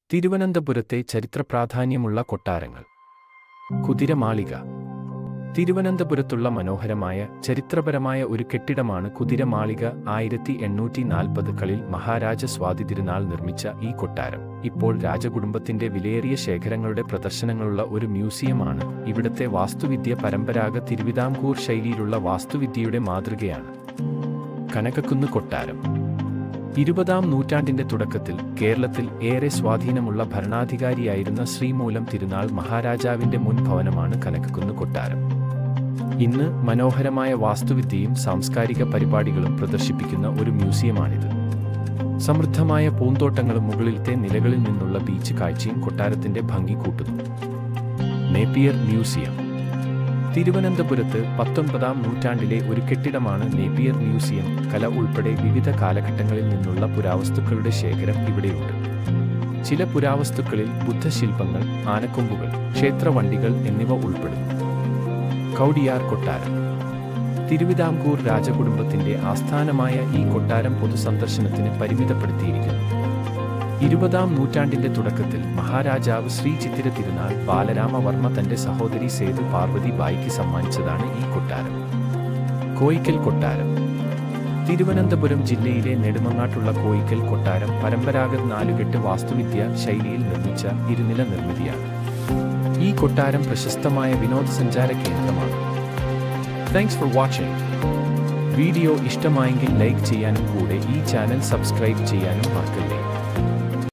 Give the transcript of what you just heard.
തിരുവനന്തപുരത്തെ ചരിത്രപ്രാധാന്യമുള്ള കൊട്ടാരങ്ങൾ കുതിരമാളിക തിരുവനന്തപുരത്തുള്ള മനോഹരമായ ചരിത്രപരമായ ഒരു കെട്ടിടമാണ് കുതിരമാളിക ആയിരത്തി എണ്ണൂറ്റി നാൽപ്പതുകളിൽ മഹാരാജ സ്വാതി തിരുനാൾ നിർമ്മിച്ച ഈ കൊട്ടാരം ഇപ്പോൾ രാജകുടുംബത്തിന്റെ വിലയേറിയ ശേഖരങ്ങളുടെ പ്രദർശനങ്ങളുള്ള ഒരു മ്യൂസിയമാണ് ഇവിടത്തെ വാസ്തുവിദ്യ പരമ്പരാഗത തിരുവിതാംകൂർ ശൈലിയിലുള്ള വാസ്തുവിദ്യയുടെ മാതൃകയാണ് കനകക്കുന്ന് കൊട്ടാരം ഇരുപതാം നൂറ്റാണ്ടിന്റെ തുടക്കത്തിൽ കേരളത്തിൽ ഏറെ സ്വാധീനമുള്ള ഭരണാധികാരിയായിരുന്ന ശ്രീമൂലം തിരുനാൾ മഹാരാജാവിന്റെ മുൻ ഭവനമാണ് കനകക്കുന്ന് കൊട്ടാരം ഇന്ന് മനോഹരമായ വാസ്തുവിദ്യയും സാംസ്കാരിക പരിപാടികളും പ്രദർശിപ്പിക്കുന്ന ഒരു മ്യൂസിയമാണിത് സമൃദ്ധമായ പൂന്തോട്ടങ്ങളും മുകളിലത്തെ നിലകളിൽ നിന്നുള്ള ബീച്ച് കാഴ്ചയും കൊട്ടാരത്തിന്റെ ഭംഗി കൂട്ടുന്നു നേപ്പിയർ മ്യൂസിയം തിരുവനന്തപുരത്ത് പത്തൊൻപതാം നൂറ്റാണ്ടിലെ ഒരു കെട്ടിടമാണ് നേപ്പിയർ മ്യൂസിയം കല ഉൾപ്പെടെ വിവിധ കാലഘട്ടങ്ങളിൽ നിന്നുള്ള പുരാവസ്തുക്കളുടെ ശേഖരം ഇവിടെയുണ്ട് ചില പുരാവസ്തുക്കളിൽ ബുദ്ധശില്പങ്ങൾ ആനക്കൊമ്പുകൾ ക്ഷേത്രവണ്ടികൾ എന്നിവ ഉൾപ്പെടുന്നു കൗഡിയാർ കൊട്ടാരം തിരുവിതാംകൂർ രാജകുടുംബത്തിന്റെ ആസ്ഥാനമായ ഈ കൊട്ടാരം പൊതുസന്ദർശനത്തിന് പരിമിതപ്പെടുത്തിയിരിക്കുന്നു ഇരുപതാം നൂറ്റാണ്ടിന്റെ തുടക്കത്തിൽ മഹാരാജാവ് ശ്രീ ചിത്തിര തിരുനാൾ ബാലരാമവർമ്മ തന്റെ സഹോദരി സേതു പാർവതി ബായിക്ക് സമ്മാനിച്ചതാണ് ഈ കൊട്ടാരം കോയിക്കൽ കൊട്ടാരം തിരുവനന്തപുരം ജില്ലയിലെ നെടുമങ്ങാട്ടുള്ള കോയിക്കൽ കൊട്ടാരം പരമ്പരാഗത നാലുകെട്ട് വാസ്തുവിദ്യ ശൈലിയിൽ നിർമ്മിച്ച ഇരുനില നിർമ്മിതിയാണ് ഈ കൊട്ടാരം പ്രശസ്തമായ വിനോദസഞ്ചാര കേന്ദ്രമാണ് താങ്ക്സ് ഫോർ വാച്ചിങ് വീഡിയോ ഇഷ്ടമായെങ്കിൽ ലൈക്ക് ചെയ്യാനും കൂടെ ഈ ചാനൽ സബ്സ്ക്രൈബ് ചെയ്യാനും മറക്കല്ലേ